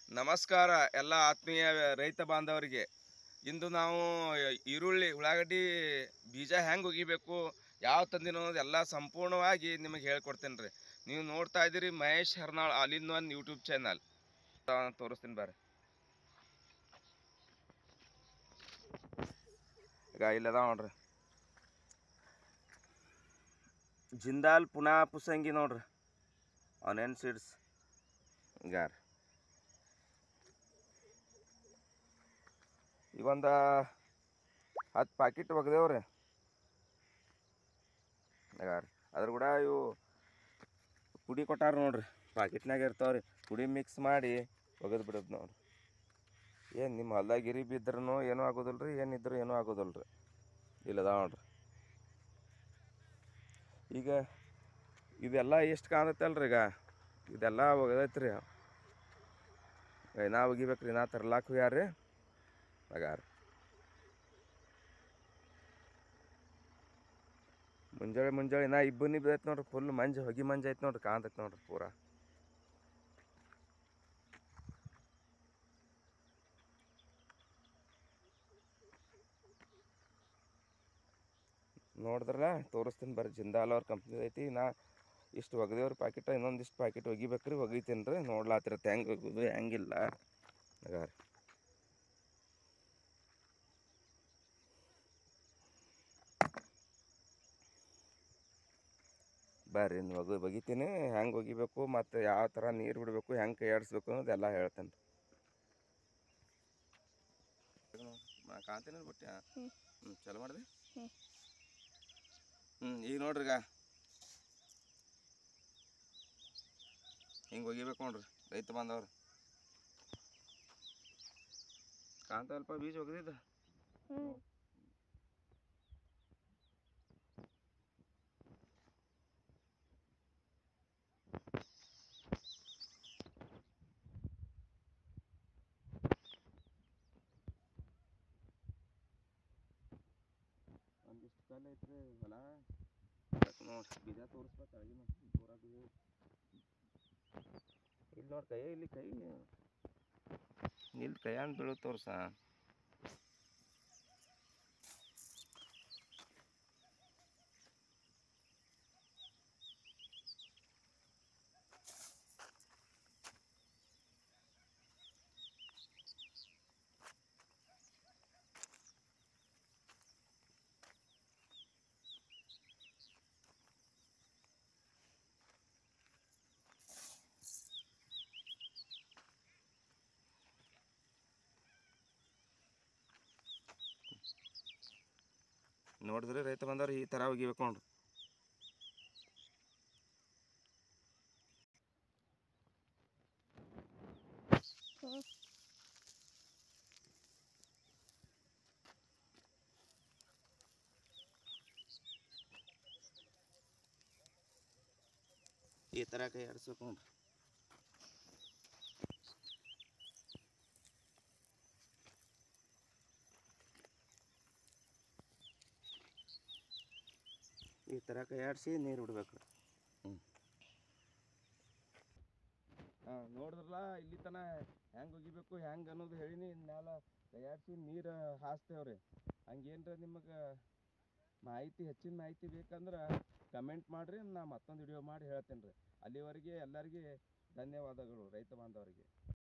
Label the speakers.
Speaker 1: ನಮಸ್ಕಾರ ಎಲ್ಲ ಆತ್ಮೀಯ ರೈತ ಬಾಂಧವರಿಗೆ ಇಂದು ನಾವು ಈರುಳ್ಳಿ ಉಳ್ಳಾಗಡ್ಡಿ ಬೀಜ ಹೆಂಗೆ ಒಗಿಬೇಕು ಯಾವ ತಂದಿನ ಅನ್ನೋದು ಎಲ್ಲ ಸಂಪೂರ್ಣವಾಗಿ ನಿಮಗೆ ಹೇಳ್ಕೊಡ್ತೇನೆ ರೀ ನೀವು ನೋಡ್ತಾ ಇದ್ದೀರಿ Mahesh Harnal all in one YouTube channel ತೋರಿಸ್ತೀನಿ ಬರ್ರಿ ಈಗ ಇಲ್ಲದ ನೋಡ್ರಿ ಜಿಂದಾಲ್ ಪುನಾ ಪುಸಂಗಿ ನೋಡ್ರಿ ಆನಿಯನ್ ಸೀಡ್ಸ್ ಗಾರ್ ಇವೊಂದು ಹತ್ತು ಪ್ಯಾಕೆಟ್ ಒಗ್ದೇವ್ರಿ ಗಾರ್ ಅದ್ರ ಕೂಡ ಇವು ಪುಡಿ ಕೊಟ್ಟಾರ ನೋಡ್ರಿ ಪ್ಯಾಕೆಟ್ನಾಗ ಇರ್ತಾವ್ರಿ ಪುಡಿ ಮಿಕ್ಸ್ ಮಾಡಿ ಒಗದು ಬಿಡೋದು ನೋಡ್ರಿ ಏನು ನಿಮ್ಮ ಹೊಲ್ದಾಗ ಗಿರಿ ಬಿದ್ರೂ ಏನೂ ಆಗೋದಿಲ್ಲ ರೀ ಏನಿದ್ರು ಏನೂ ಆಗೋದಿಲ್ಲ ರೀ ಇಲ್ಲದ ನೋಡ್ರಿ ಈಗ ಇದೆಲ್ಲ ಎಷ್ಟು ಕಾಣತ್ತಲ್ರಿ ಈಗ ಇದೆಲ್ಲ ಒಗದೈತೆ ರೀ ನಾ ಒಗಿಬೇಕು ರೀ ನಾ ತರ್ಲಾಕ್ ಹೋಗ್ಯಾರ ರೀ ಅಗಾರ ಮುಂಜಾನೆ ಮುಂಜಾನೆ ನಾ ಇಬ್ಬನಿ ಬಿದ್ದೈತೆ ನೋಡ್ರಿ ಫುಲ್ ಮಂಜು ಹೊಗೆ ಮಂಜು ಐತೆ ನೋಡ್ರಿ ಕಾಣ್ತೈತೆ ನೋಡ್ರಿ ಪೂರಾ ನೋಡಿದ್ರಲ್ಲ ತೋರಿಸ್ತೀನಿ ಬರ್ರಿ ಜಿಂದಾಲ್ ಅವ್ರ ಕಂಪ್ನಿ ಐತಿ ನಾ ಇಷ್ಟು ಒಗದೇವ್ರ ಪ್ಯಾಕೆಟ್ ಇನ್ನೊಂದಿಷ್ಟು ಪ್ಯಾಕೆಟ್ ಒಗಿಬೇಕ್ರಿ ಒಗಿತೀನಿ ರೀ ನೋಡ್ಲಾತಿರತ್ತೆ ಹೆಂಗೆ ಒಗೋದು ಹೆಂಗಿಲ್ಲ ಅಗಾರ ಬರ್ರಿ ನೀವು ಒಗಿ ಒಗಿತೀನಿ ಹೆಂಗೆ ಒಗಿಬೇಕು ಮತ್ತು ಯಾವ ಥರ ನೀರು ಬಿಡಬೇಕು ಹೆಂಗೆ ಕೈ ಆಡಿಸ್ಬೇಕು ಅನ್ನೋದು ಎಲ್ಲ ಹೇಳ್ತೇನೆ ಕಾಂತೀನಿ ಬಿಟ್ಟು
Speaker 2: ಹ್ಮ್.
Speaker 1: ಹ್ಞೂ ಚಲೋ ಮಾಡಿದೆ
Speaker 2: ಹ್ಮ್.
Speaker 1: ಹ್ಞೂ ಈಗ ನೋಡ್ರಿ ಈಗ ಹಿಂಗೆ ಒಗಿಬೇಕು ನೋಡ್ರಿ ರೈತ ಬಾಂಧವ್ರು ಕಾಂತಲ್ಪ ಬೀಜ ಒಗದಿದ್ದ
Speaker 2: ಹ್ಞೂ
Speaker 1: ಒಂದಿಷ್ಟು ಕಲ್ಲು ಐತ್ರಿ ಹೊಲ ನೋಡಿ ಬೀಜ ತೋರಿಸ್ಬೇಕು ಅಳಗಿನ ಪೂರ ಬೀಜ ಇಲ್ಲಿ ನೋಡಿ ಕೈ ಇಲ್ಲಿ ಕೈ ಇಲ್ಲಿ ಕೈಯಂದು ಬೀಳು ತೋರ್ಸ ನೋಡಿದ್ರೆ ರೈತ ಬಂದವ್ರು ಈ ಥರ ಒಗಿಬೇಕು ನೋಡ್ರಿ
Speaker 2: ಹ್ಞೂ
Speaker 1: ಈ ಥರ ಕೈ ಆಡಿಸ್ಬೇಕು ನೋಡ್ರಿ ಈ ಥರ ಕೈ ಆಡಿಸಿ ನೀರು ಬಿಡ್ಬೇಕು ಹ್ಞೂ ಹಾಂ ನೋಡಿದ್ರಲ್ಲ ಇಲ್ಲಿ ತನ ಹೆಂಗೆ ಒಗಿಬೇಕು ಹೆಂಗೆ ಅನ್ನೋದು ಹೇಳಿನಿ ಮ್ಯಾಲ ಕೈ ಆಡಿಸಿ ನೀರು ಹಾಸ್ತೇವ್ರಿ ಹಂಗೇನ್ರ ನಿಮಗೆ ಮಾಹಿತಿ ಹೆಚ್ಚಿನ ಮಾಹಿತಿ ಬೇಕಂದ್ರೆ ಕಮೆಂಟ್ ಮಾಡಿರಿ ನಾ ಮತ್ತೊಂದು ವಿಡಿಯೋ ಮಾಡಿ ಹೇಳ್ತೇನೆ ರೀ ಅಲ್ಲಿವರೆಗೆ ಎಲ್ಲರಿಗೆ ಧನ್ಯವಾದಗಳು ರೈತ ಬಾಂಧವರಿಗೆ